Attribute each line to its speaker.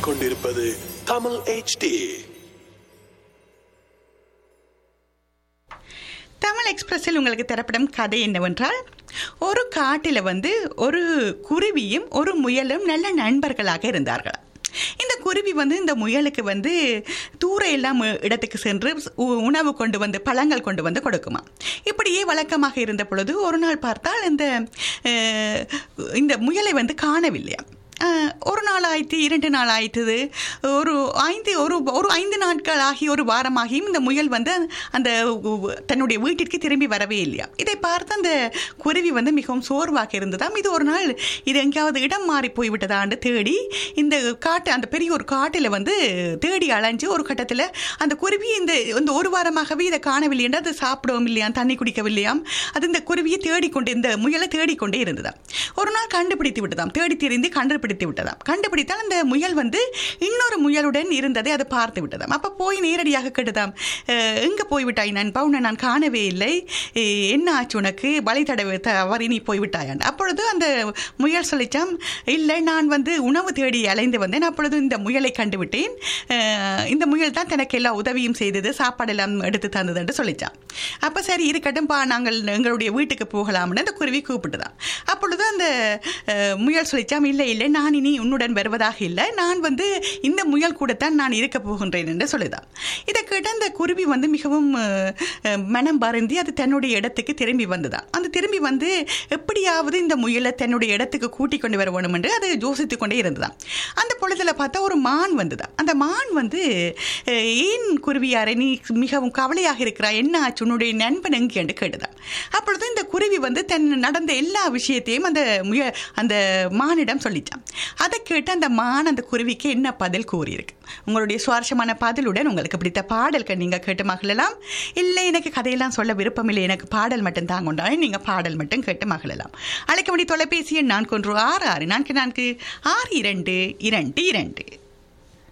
Speaker 1: கேட்டுக்கொண்டிருப்பது தமிழ் HD
Speaker 2: தமிழ் எக்ஸ்பிரஸில் உங்களுக்கு தரப்படும் கதை என்னவென்றால் ஒரு காட்டில் வந்து ஒரு குருவியும் ஒரு முயலும் நல்ல நண்பர்களாக இருந்தார்கள் இந்த குருவி வந்து இந்த முயலுக்கு வந்து தூர எல்லாம் இடத்துக்கு சென்று உ- உணவு கொண்டு வந்து பழங்கள் கொண்டு வந்து கொடுக்குமா இப்படியே வழக்கமாக இருந்த பொழுது ஒரு நாள் பார்த்தால் இந்த அஹ், இந்த முயலை வந்து காணவில்லையா அஹ், ஒரு நாள் ஆயிட்டு இரண்டு நாள் ஆயிட்டுது ஒரு ஐந்து ஒரு ஒரு ஐந்து நாட்கள் ஆகி ஒரு வாரமாகியும் இந்த முயல் வந்து அந்த உ- தன்னுடைய வீட்டிற்கு திரும்பி வரவே இல்லையா இதை பார்த்து அந்த குருவி வந்து மிகவும் சோர்வாக இருந்ததாம் இது ஒரு நாள் இது எங்கேயாவது இடம் மாறி போய்விட்டதான்னு தேடி இந்த காட்டு அந்த பெரிய ஒரு காட்டில் வந்து தேடி அலைஞ்சு ஒரு கட்டத்தில் அந்த குருவி இந்த இந்த ஒரு வாரமாகவே இதை காணவில்லை என்று அது சாப்பிடவும் இல்லையாம் தண்ணி குடிக்கவில்லையாம் அது இந்த குருவியை தேடிக்கொண்டு இந்த முயலை தேடிக்கொண்டே இருந்ததாம் ஒரு நாள் கண்டுபிடித்து விட்டதாம் தேடி தெரிந்து கண்டுபிடித்து விட்டதாம் கண்டுபிடித்தால் அந்த முயல் வந்து இன்னொரு முயலுடன் இருந்ததை அதை பார்த்து விட்டதாம் அப்போ போய் நேரடியாக கேட்டதாம் "அஹ், எங்கே போய்விட்டாய் நண்பா உன்னை நான் காணவே இல்லை அஹ், என்ன ஆச்சு உனக்கு வழி தடவை தவறி நீ போய்விட்டாயான் அப்பொழுது அந்த முயல் சொல்லிச்சாம் இல்லை நான் வந்து உணவு தேடி அலைந்து வந்தேன் அப்பொழுது இந்த முயலை கண்டுவிட்டேன் அஹ், இந்த முயல் தான் தனக்கு எல்லா உதவியும் செய்தது சாப்பாடெல்லாம் எடுத்து தந்தது என்று சொல்லிச்சான் அப்போ சரி இருக்கட்டும் பா நாங்கள் எங்களுடைய வீட்டுக்கு போகலாம்னு அந்த குருவி கூப்பிட்டுதான் அப்பொழுது அந்த அஹ், முயல் சொல்லிச்சாம் இல்லை இல்லை நான் இனி உன்னுடன் வருவதாக இல்லை நான் வந்து இந்த முயல் கூடத்தான் நான் இருக்க போகின்றேன் என்று சொல்லிதான் இதை கேட்டு அந்த குருவி வந்து மிகவும் அஹ், அஹ், மனம் வருந்தி அது தன்னுடைய இடத்துக்கு திரும்பி வந்ததாம் அந்த திரும்பி வந்து எப்படியாவது இந்த முயலை தன்னுடைய இடத்துக்கு கூட்டிக் கொண்டு வர வேணும் என்று அது யோசித்துக் கொண்டே இருந்ததாம் அந்த பொழுதுல பார்த்தா ஒரு மான் வந்ததாம் அந்த மான் வந்து அஹ், ஏன் குருவியாரை நீ மிகவும் கவலையாக இருக்கிறாய் என்ன ஆச்சு உன்னுடைய நண்பன் எங்கே என்று கேட்டுதான் அப்பொழுது இந்த குருவி வந்து தன் நடந்த எல்லா விஷயத்தையும் அந்த முய அந்த மானிடம் சொல்லிச்சான் அதை கேட்டு அந்த மான் அந்த குருவிக்கு என்ன பதில் கூறியிருக்கு உங்களுடைய சுவாரஸ்யமான பதிலுடன் உங்களுக்கு பிடித்த பாடல்கள் நீங்கள் கேட்டு மகிழலாம் இல்லை எனக்கு கதையெல்லாம் சொல்ல விருப்பமில்லை எனக்கு பாடல் மட்டும் தான் கொண்டாலும் நீங்கள் பாடல் மட்டும் கேட்டு மகிழலாம் அழைக்க வேண்டிய தொலைபேசி எண் நான்கு ஒன்று ஆறு ஆறு நான்கு நான்கு ஆறு இரண்டு இரண்டு இரண்டு